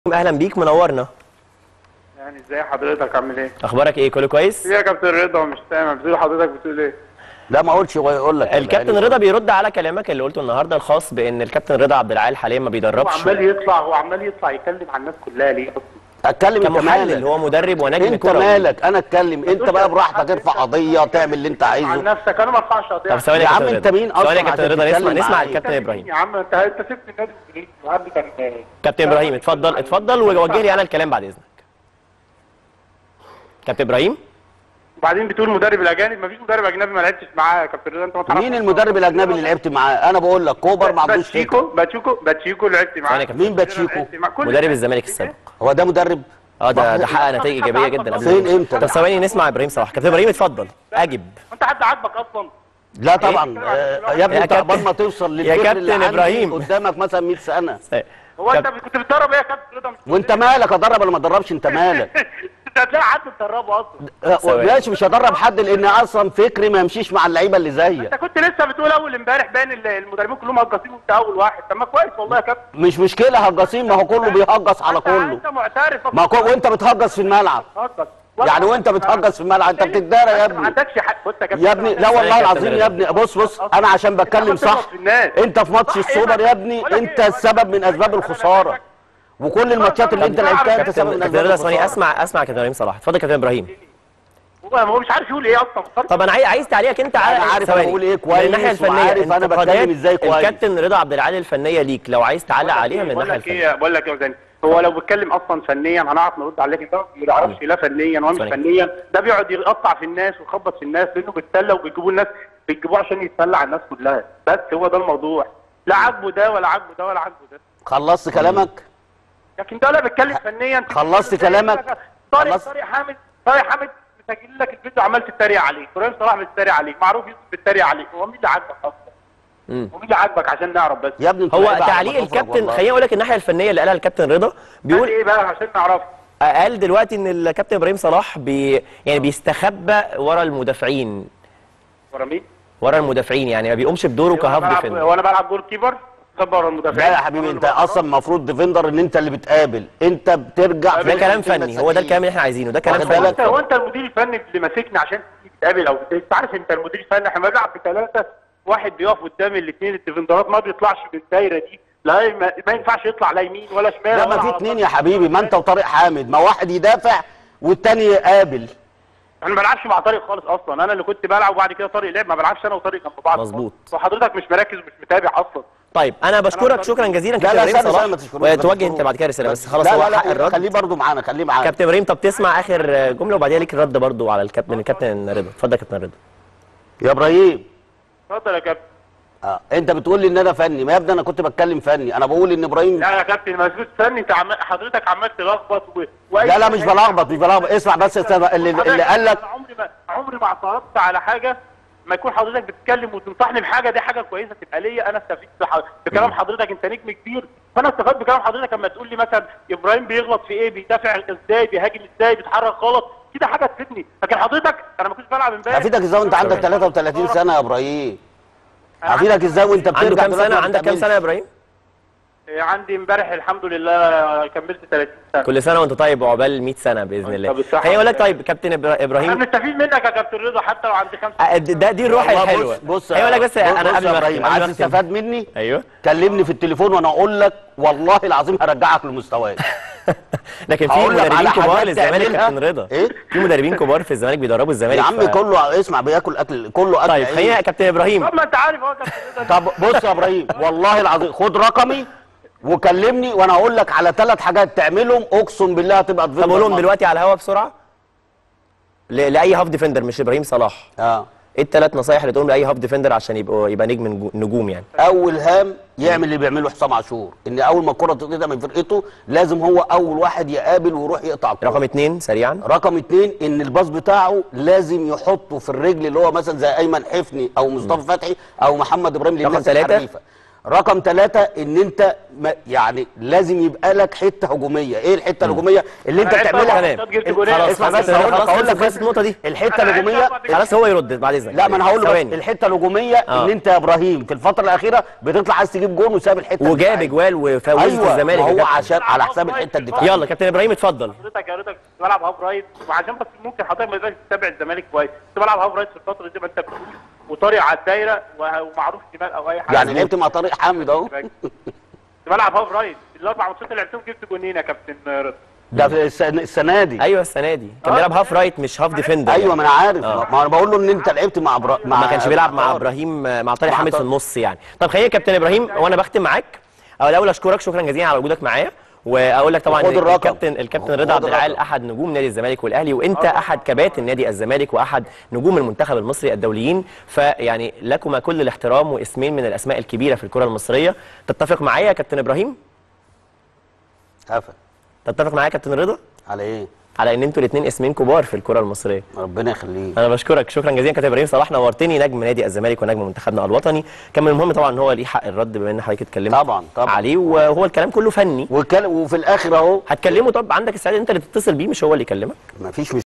اهلا بيك منورنا يعني ازاي حضرتك عامل ايه؟ اخبارك ايه كله كويس ايه يا كابتن رضا مش سامع بتقول حضرتك بتقول ايه؟ لا ما اقولش هو يقول لك الكابتن رضا بيرد على كلامك اللي قلته النهارده الخاص بان الكابتن رضا عبد العال حاليا ما هو بيدربش عمال يطلع هو عمال يطلع يتكلم عن الناس كلها ليه اصلا؟ اتكلم انت كمحلل مالك هو مدرب ونجم انت كروي مالك انا اتكلم انت بقى براحتك ارفع قضيه تعمل اللي انت عن عايزه نفسك انا ما ارفعش قضيه طب ثواني يا يا عم كابتن انت رضا مين اصلا ثواني يا كابتن عشان رضا نسمع تتكلم نسمع معايا؟ الكابتن ابراهيم يا عم انت انت سبت النادي الانجليزي وقبل كان كابتن ابراهيم اتفضل اتفضل ووجه لي انا الكلام بعد اذنك كابتن ابراهيم وبعدين بتقول مدرب الاجانب مفيش مدرب اجنبي ما لعبتش معاه يا كابتن رضا انت ما تعرفش مين المدرب الاجنبي اللي لعبت معاه انا بقول لك كوبر ما عندوش باتشيكو فكره باتشيكو باتشيكو لعبت معاه ثواني يا كابتن. مين باتشيكو لعبت مع كل مدرب الناس. الزمالك السابق هو ده مدرب اه ده ده حقق نتائج ايجابيه جدا قبل فين الماتش. امتى طب ثواني نسمع ابراهيم صلاح كابتن ابراهيم اتفضل اجب انت حد عاجبك اصلا؟ لا طبعا آه، يا ابني يا انت كابتن- قبل ما توصل يا للفكر اللي كابتن عندي إبراهيم. قدامك مثلا 100 سنه هو انت كاب- كنت بتدرب ايه يا كابتن رضا مش وانت مالك ادرب ولا ما ادربش انت مالك انت هتلاقي حد تدربه اصلا آه، ثواني. ماشي مش هدرب حد لان اصلا فكري ما يمشيش مع اللعيبه اللي انت زيك كنت لسه بتقول اول امبارح باين ال- المدربين كلهم هجاصين وانت اول واحد طب ما كويس والله يا كابتن مش مشكله هجاصين ما هو كله بيهجص على انت- كله انت معترف ما كو... وانت بتهجص في الملعب بتهجص. يعني وانت بتهجص في الملعب انت بتتدارى يا انت ما ابني عندكش حق بص يا كابتن يا ابني لا ثانية والله يا كابتن العظيم رضا. يا ابني بص بص انا عشان بتكلم انت صح بتغلط في الناس. انت في ماتش صح، ايه السوبر بقى؟ يا ابني بقول لك انت ايه؟ السبب من اسباب الخساره وكل الماتشات اللي انت طب لعبتها انت كابتن- سبب من كابتن اسباب رضا ثواني الخساره اسمع اسمع كابتن ابراهيم صلاح اتفضل كابتن ابراهيم هو هو مش عارف يقول ايه اصلا طب انا عاي- عايز تعليقك انت على أنا عارف ثواني. أنا بقول إيه من كويس الناحيه الفنيه وعارف أنا انتقادات بتكلم إزاي كويس. الكابتن رضا عبد العال الفنيه ليك لو عايز تعلق عليها من بقول الناحيه لك الفنيه ايه بقول لك ايه يا زين هو لو بيتكلم اصلا فنيا هنعرف نرد عليه لكن ده ما بيعرفش لا فنيا ولا مش ثانية. فنيا ده بيقعد يقطع في الناس ويخبط في الناس لانه بيتسلى وبيجيبوا الناس بيجيبوه عشان يتسلى على الناس كلها بس هو ده الموضوع لا عاجبه ده ولا عاجبه ده ولا عاجبه ده خلصت كلامك لكن ده لا بيتكلم فنيا انت خلصت بتتكلم كلامك؟ زي- طارق خلصت؟ طارق حامد طارق حامد مسجل لك الفيديو عمال تتريق عليه ابراهيم صلاح بيتريق عليك معروف يوسف بيتريق عليك هو مين اللي عاجبك اصلا؟ مم. هو مين اللي عاجبك عشان نعرف بس يا ابني انت هو لعيبة على تعليق ما تفرج الكابتن والله. خليني اقول لك الناحيه الفنيه اللي قالها الكابتن رضا بيقول بيقول ايه بقى عشان نعرف قال دلوقتي ان الكابتن ابراهيم صلاح بي يعني بيستخبى ورا المدافعين ورا مين؟ ورا المدافعين يعني ما بيقومش بدوره كهاف بلعب- ديفندر هو انا بلعب جول كيبر خبر المدافعين لا يا حبيبي انت اصلا المفروض ديفندر ان انت اللي بتقابل انت بترجع ده كلام فني هو ده الكلام اللي احنا عايزينه ده كلام واخد فني بالك؟ انت هو انت المدير الفني اللي ماسكني عشان تيجي تقابل او بت- انت عارف انت المدير الفني احنا بنلعب بثلاثه واحد بيقف قدام الاثنين الديفندرات ما بيطلعش من الدايره دي لا ما, ما ينفعش يطلع لا يمين ولا شمال لا ولا ما في على اتنين طول. يا حبيبي ما انت وطارق حامد ما واحد يدافع والتاني يقابل انا ما بلعبش مع طارق خالص اصلا انا اللي كنت بلعب وبعد كده طارق لعب ما بلعبش انا وطارق جنب بعض مظبوط. وحضرتك مش مركز ومش متابع اصلا طيب انا بشكرك شكرا جزيلا لا كابتن لا ابراهيم استنى صلاح استنى ما تشكرنيش ما وتوجه تشكرنيش. انت بعد كده رساله بس خلاص لا هو لا حق لا الرد خليه برضه معانا خليه معانا كابتن ابراهيم طب تسمع اخر جمله وبعديها ليك الرد برضو على الكابتن الكابتن رضا اتفضل يا كابتن رضا يا ابراهيم اتفضل يا كابتن اه انت بتقول لي ان انا فني ما يا ابني انا كنت بتكلم فني انا بقول ان ابراهيم لا يا كابتن مسجود فني انت عم... حضرتك عمال تلخبط و... وأي لا لا مش حاجة- بلخبط مش بلخبط اسمع بس استنى اللي, اللي قال لك انا عمري ما عمري ما اعترضت على حاجه ما يكون حضرتك بتتكلم وتنصحني بحاجه دي حاجه كويسه تبقى ليا انا استفيد بح- بكلام حضرتك انت نجم كبير فانا استفدت بكلام حضرتك لما تقول لي مثلا ابراهيم بيغلط في ايه بيدافع ازاي بيهاجم ازاي بيتحرك غلط كده حاجه تفيدني لكن حضرتك انا ما كنتش بلعب امبارح هفيدك ازاي وانت عندك 33 سنه يا ابراهيم هفيدك ازاي وانت بترجع عنده كام دلوقتي سنه ما عندك كام بتقابلش؟ سنه يا ابراهيم عندي امبارح الحمد لله كملت 30 سنه كل سنه وانت طيب وعقبال 100 سنه باذن الله طب بالصحة خليني اقول لك والله. طيب كابتن إبرا- احنا ابراهيم بنستفيد منك يا كابتن رضا حتى لو عندي خمسة آه، ده دي الروح والله الحلوه بص بص خليني اقول لك بس انا بص قبل يا ما ابراهيم أختم- قبل عايز ما أختم. تستفاد مني ايوه كلمني في التليفون وانا اقول لك والله العظيم هرجعك لمستواك لكن في هقول لك مدربين على كبار حاجات للزمالك تعملها. كابتن رضا إيه؟ في مدربين كبار في الزمالك بيدربوا الزمالك يا عم ف- كله اسمع بياكل اكل كله اكل طيب عيش. خلينا يا كابتن ابراهيم طب ما انت عارف اهو يا كابتن رضا طب بص يا ابراهيم والله العظيم خد رقمي وكلمني وانا هقول لك على ثلاث حاجات تعملهم اقسم بالله هتبقى طب قولهم مصر. دلوقتي على الهوا بسرعه ل- لاي هاف ديفندر مش ابراهيم صلاح اه ايه الثلاث نصايح اللي تقولهم لاي هاف ديفندر عشان يبقوا يبقى نجم نجو- نجوم يعني اول هام يعمل اللي بيعمله حسام عاشور ان اول ما الكره تتقطع من فرقته لازم هو اول واحد يقابل ويروح يقطع الكره رقم اثنين سريعا رقم اتنين ان الباص بتاعه لازم يحطه في الرجل اللي هو مثلا زي ايمن حفني او مصطفى فتحي او محمد ابراهيم رقم للناس تلاتة؟ الحريفه رقم ثلاثة ان انت ما يعني لازم يبقى لك حته هجوميه ايه الحته الهجوميه اللي انت أنا عرفت بتعملها أربع تمام. ماتشات جبت جولين. خلاص اسمع خلاص بس هقول لك خلاص هقول لك خلصت بس النقطه دي الحته أنا عرفت الهجوميه أربع خلاص هو يرد بعد اذنك لا ما انا هقول لك ثواني. الحته الهجوميه آه. ان انت يا ابراهيم في الفتره الاخيره بتطلع عايز تجيب جون وساب الحته وجاب الدفاعية. اجوال وفوزت ايوه الزمالك ما يا هو كابتن. عشان على حساب الحته الدفاعيه يلا كابتن ابراهيم اتفضل حضرتك يا حضرتك كنت بلعب هاف رايت وعشان بس ممكن حضرتك ما تبقاش تتابع الزمالك كويس كنت بلعب هاف رايت في الفتره دي ما انت بتقول وطارق على الدايره و- ومعروف شمال او اي حاجه يعني لعبت مع طارق حامد اهو كنت بلعب هاف رايت الاربع ماتشات اللي لعبتهم جبت جونين يا كابتن رضا ده في السنه السنه دي ايوه السنه دي كان آه. بيلعب هاف رايت مش هاف ديفندر ايوه ما انا عارف آه. ما انا بقول له ان انت لعبت مع برا... مع ما كانش بيلعب مع طارق. ابراهيم مع طارق مع حامد في طارق. النص يعني طب خلينا يا كابتن ابراهيم وانا بختم معاك أو الاول اشكرك شكرا جزيلا على وجودك معايا واقول لك طبعا وخد الرقم. الكابتن الكابتن خد رضا عبد العال الرقم. احد نجوم نادي الزمالك والاهلي وانت احد كباتن نادي الزمالك واحد نجوم المنتخب المصري الدوليين فيعني لكما كل الاحترام واسمين من الاسماء الكبيره في الكره المصريه تتفق معايا يا كابتن ابراهيم قفل تتفق معايا يا كابتن رضا على ايه على ان انتوا الاثنين اسمين كبار في الكره المصريه ربنا يخليك انا بشكرك شكرا جزيلا كابتن ابراهيم صلاح نورتني نجم نادي الزمالك ونجم منتخبنا الوطني كان من المهم طبعا ان هو ليه حق الرد بما ان حضرتك اتكلمت طبعا طبعا عليه وهو الكلام كله فني وكل... وفي الاخر اهو هتكلمه طب عندك السعاده انت اللي تتصل بيه مش هو اللي يكلمك مفيش